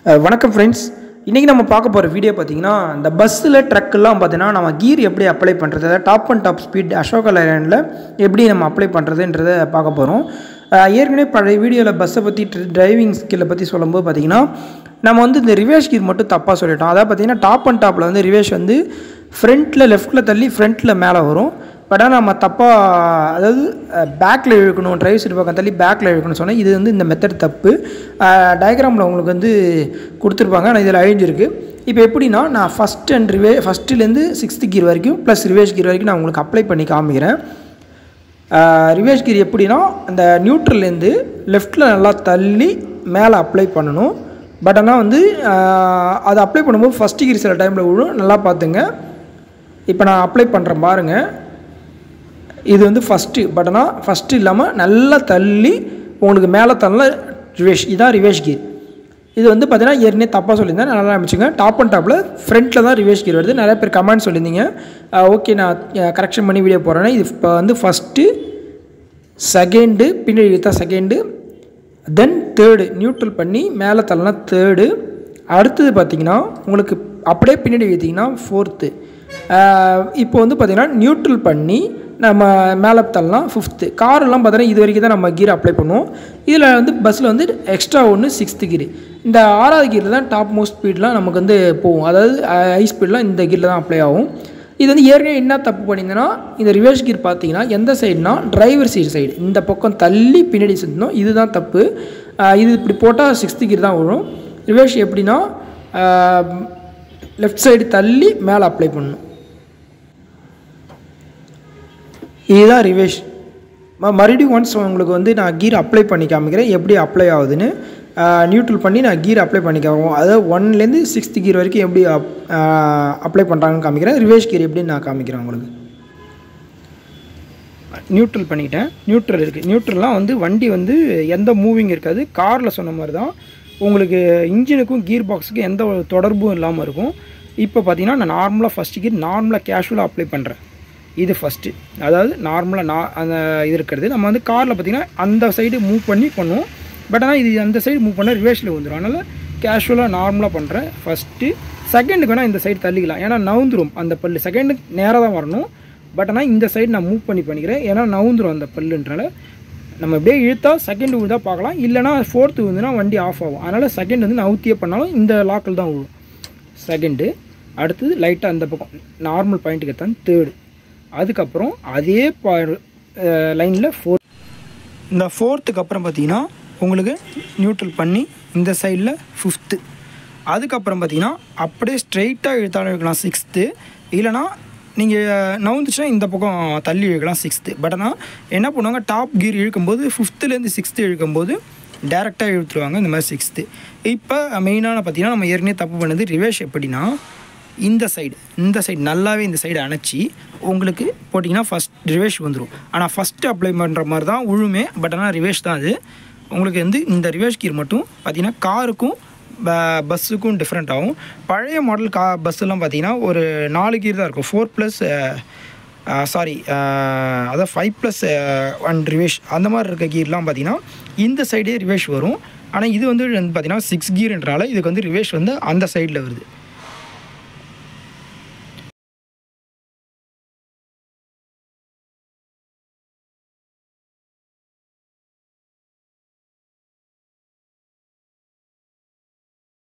அஹ் வணக்கம் ஃப்ரெண்ட்ஸ் இன்றைக்கி நம்ம பார்க்க போகிற வீடியோ பார்த்தீங்கன்னா இந்த பஸ்ஸில் ட்ரக்கெல்லாம் பார்த்தீங்கன்னா நம்ம கீர் எப்படி அப்ளை பண்ணுறது அதாவது top and top speed Ashoka லைனில் எப்படி நம்ம அப்ளை பண்ணுறதுன்றதை பார்க்க போகிறோம் ஏற்கனவே பழைய வீடியோவில் பஸ்ஸை பற்றி டிரைவிங் ஸ்கில்லை பற்றி சொல்லும்போது பார்த்தீங்கன்னா நம்ம வந்து இந்த ரிவேஷ் கீர் மட்டும் தப்பாக சொல்லிட்டோம் அதாவது பார்த்தீங்கன்னா டாப் அண்ட் டாப்பில் வந்து ரிவேஷ் வந்து ஃப்ரண்ட்டில் லெஃப்ட்டில் தள்ளி ஃப்ரண்ட்டில் மேலே வரும் பட் ஆனால் நம்ம தப்பாக அதாவது பேக்கில் இழுக்கணும் டிரைவ் சீட் பக்கம் தள்ளி பேக்கில் இழுக்கணும்னு சொன்னால் இது வந்து இந்த மெத்தட் தப்பு டயக்ராமில் உங்களுக்கு வந்து கொடுத்துருப்பாங்க ஆனால் இதில் அழிஞ்சிருக்கு இப்போ எப்படின்னா நான் ஃபஸ்ட் அண்ட் ரிவே ஃபஸ்ட்டுலேருந்து சிக்ஸ்த்து கீர் வரைக்கும் ப்ளஸ் ரிவேஷ் கீர் வரைக்கும் நான் உங்களுக்கு அப்ளை பண்ணி காமிக்கிறேன் ரிவேஷ் கீர் எப்படின்னா அந்த நியூட்ரல்லேருந்து லெஃப்ட்டில் நல்லா தள்ளி மேலே அப்ளை பண்ணணும் பட் ஆனால் வந்து அதை அப்ளை பண்ணும்போது ஃபஸ்ட்டு கீர் சில டைமில் விழும் நல்லா பார்த்துங்க இப்போ நான் அப்ளை பண்ணுறேன் பாருங்கள் இது வந்து ஃபஸ்ட்டு பட் ஆனால் ஃபஸ்ட்டு இல்லாமல் நல்லா தள்ளி உங்களுக்கு மேலே தள்ள ரிவேஷ் இதான் ரிவேஷ் கீர் இது வந்து பார்த்தீங்கன்னா ஏற்கனவே தப்பாக சொல்லியிருந்தேன் நல்லா அமைச்சுங்க டாப் அண்ட் டாப்பில் ஃப்ரண்ட்டில் தான் ரிவேஷ் கீர் வருது நிறைய பேர் கமெண்ட் சொல்லியிருந்தீங்க ஓகே நான் கரெக்ஷன் பண்ணி வீடியோ போடுறேன் இது இப்போ வந்து ஃபஸ்ட்டு செகண்டு பின்னாடி இழுத்தா செகண்டு தென் தேர்டு நியூட்ரல் பண்ணி மேலே தள்ளனா தேர்டு அடுத்தது பார்த்திங்கன்னா உங்களுக்கு அப்படியே பின்னாடி இழுத்திங்கன்னா ஃபோர்த்து இப்போ வந்து பார்த்திங்கன்னா நியூட்ரல் பண்ணி நம்ம மேலே தள்ளலாம் ஃபிஃப்த்து காரெல்லாம் பார்த்தீங்கன்னா இது வரைக்கும் தான் நம்ம கீர் அப்ளை பண்ணுவோம் இதில் வந்து பஸ்ஸில் வந்து எக்ஸ்ட்ரா ஒன்று சிக்ஸ்த்து கீர் இந்த ஆறாவது கீரில் தான் டாப் மோஸ்ட் ஸ்பீட்லாம் நமக்கு வந்து போகும் அதாவது ஹை ஸ்பீட்லாம் இந்த கீரில் தான் அப்ளை ஆகும் இது வந்து ஏற்கனவே என்ன தப்பு பண்ணியிருந்தேன்னா இந்த ரிவர்ஸ் கீர் பார்த்தீங்கன்னா எந்த சைடுனா டிரைவர் சைடு சைடு இந்த பக்கம் தள்ளி பின்னாடி செஞ்சோம் இதுதான் தப்பு இது இப்படி போட்டால் சிக்ஸ்த்து கீர் தான் வரும் ரிவர்ஸ் எப்படின்னா லெஃப்ட் சைடு தள்ளி மேலே அப்ளை பண்ணணும் இதுதான் ரிவேஷ் மறுபடியும் ஒன்ஸ் உங்களுக்கு வந்து நான் கீர் அப்ளை பண்ணி காமிக்கிறேன் எப்படி அப்ளை ஆகுதுன்னு நியூட்ரல் பண்ணி நான் கீர் அப்ளை பண்ணிக்காவும் அதாவது ஒன்லேருந்து சிக்ஸ்த் கீர் வரைக்கும் எப்படி அப்ளை பண்ணுறாங்கன்னு காமிக்கிறேன் ரிவேஷ் கீர் எப்படின்னு நான் காமிக்கிறேன் உங்களுக்கு நியூட்ரல் பண்ணிக்கிட்டேன் நியூட்ரல் இருக்குது நியூட்ரல்லாம் வந்து வண்டி வந்து எந்த மூவிங் இருக்காது காரில் சொன்ன மாதிரி தான் உங்களுக்கு இன்ஜினுக்கும் கீர் பாக்ஸுக்கும் எந்த ஒரு தொடர்பும் இல்லாமல் இருக்கும் இப்போ பார்த்தீங்கன்னா நான் நார்மலாக ஃபஸ்ட்டு கீர் நார்மலாக கேஷுவலாக அப்ளை பண்ணுறேன் இது ஃபஸ்ட்டு அதாவது நார்மலாக நான் அந்த இது இருக்கிறது நம்ம வந்து காரில் பார்த்திங்கன்னா அந்த சைடு மூவ் பண்ணி பண்ணுவோம் பட் ஆனால் இது அந்த சைடு மூவ் பண்ணால் ரிவேர்ஸில் வந்துடும் அதனால் கேஷுவலாக நார்மலாக பண்ணுறேன் ஃபஸ்ட்டு செகண்டுக்கு வேணால் இந்த சைடு தள்ளிக்கலாம் ஏன்னா நவுந்துரும் அந்த பல்லு செகண்டு நேராக தான் வரணும் பட் ஆனால் இந்த சைடு நான் மூவ் பண்ணி பண்ணிக்கிறேன் ஏன்னா நவுந்துரும் அந்த பல்லுன்றனால நம்ம அப்படியே இழுத்தா செகண்ட் விழுதா பார்க்கலாம் இல்லைனா ஃபோர்த்து விழுந்துனா வண்டி ஆஃப் ஆகும் அதனால் செகண்ட் வந்து நவுத்தியே பண்ணாலும் இந்த லாக்கில் தான் விழும் செகண்டு அடுத்தது லைட்டாக அந்த பக்கம் நார்மல் பாயிண்ட்டுக்கு தான் தேர்டு அதுக்கப்புறம் அதே பா லைனில் ஃபோர்த் இந்த ஃபோர்த்துக்கு அப்புறம் பார்த்தீங்கன்னா உங்களுக்கு நியூட்ரல் பண்ணி இந்த சைடில் ஃபிஃப்த்து அதுக்கப்புறம் பார்த்தீங்கன்னா அப்படியே ஸ்ட்ரெயிட்டாக இழுத்தாலும் இழுக்கலாம் சிக்ஸ்த்து இல்லைனா நீங்கள் நவுந்துச்சுன்னா இந்த பக்கம் தள்ளி இழுக்கலாம் சிக்ஸ்த்து பட் ஆனால் என்ன பண்ணுவாங்க டாப் கீர் இழுக்கும்போது ஃபிஃப்த்துலேருந்து சிக்ஸ்த்து இழுக்கும்போது டேரெக்டாக இழுத்துருவாங்க இந்த மாதிரி சிக்ஸ்த்து இப்போ மெயினான பார்த்தீங்கன்னா நம்ம ஏற்கனவே தப்பு பண்ணது ரிவேஷ் எப்படின்னா இந்த சைடு இந்த சைடு நல்லாவே இந்த சைடு அணைச்சி உங்களுக்கு போட்டிங்கன்னா ஃபஸ்ட் ரிவேஷ் வந்துடும் ஆனால் ஃபஸ்ட்டு அப்ளை பண்ணுற மாதிரி தான் உழுமே பட் ஆனால் ரிவேஷ் தான் அது உங்களுக்கு வந்து இந்த ரிவேஷ் கீர் மட்டும் பார்த்திங்கன்னா காருக்கும் பஸ்ஸுக்கும் டிஃப்ரெண்ட் ஆகும் பழைய மாடல் கா பஸ்ஸெல்லாம் பார்த்திங்கன்னா ஒரு நாலு கீர் தான் இருக்கும் ஃபோர் ப்ளஸ் சாரி அதான் ஃபைவ் ப்ளஸ் ஒன் ரிவேஷ் அந்த மாதிரி இருக்க கீர்லாம் பார்த்திங்கன்னா இந்த சைடே ரிவேஷ் வரும் ஆனால் இது வந்து பார்த்திங்கன்னா சிக்ஸ் கீர்ன்றனால இதுக்கு வந்து ரிவேஷ் வந்து அந்த சைடில் வருது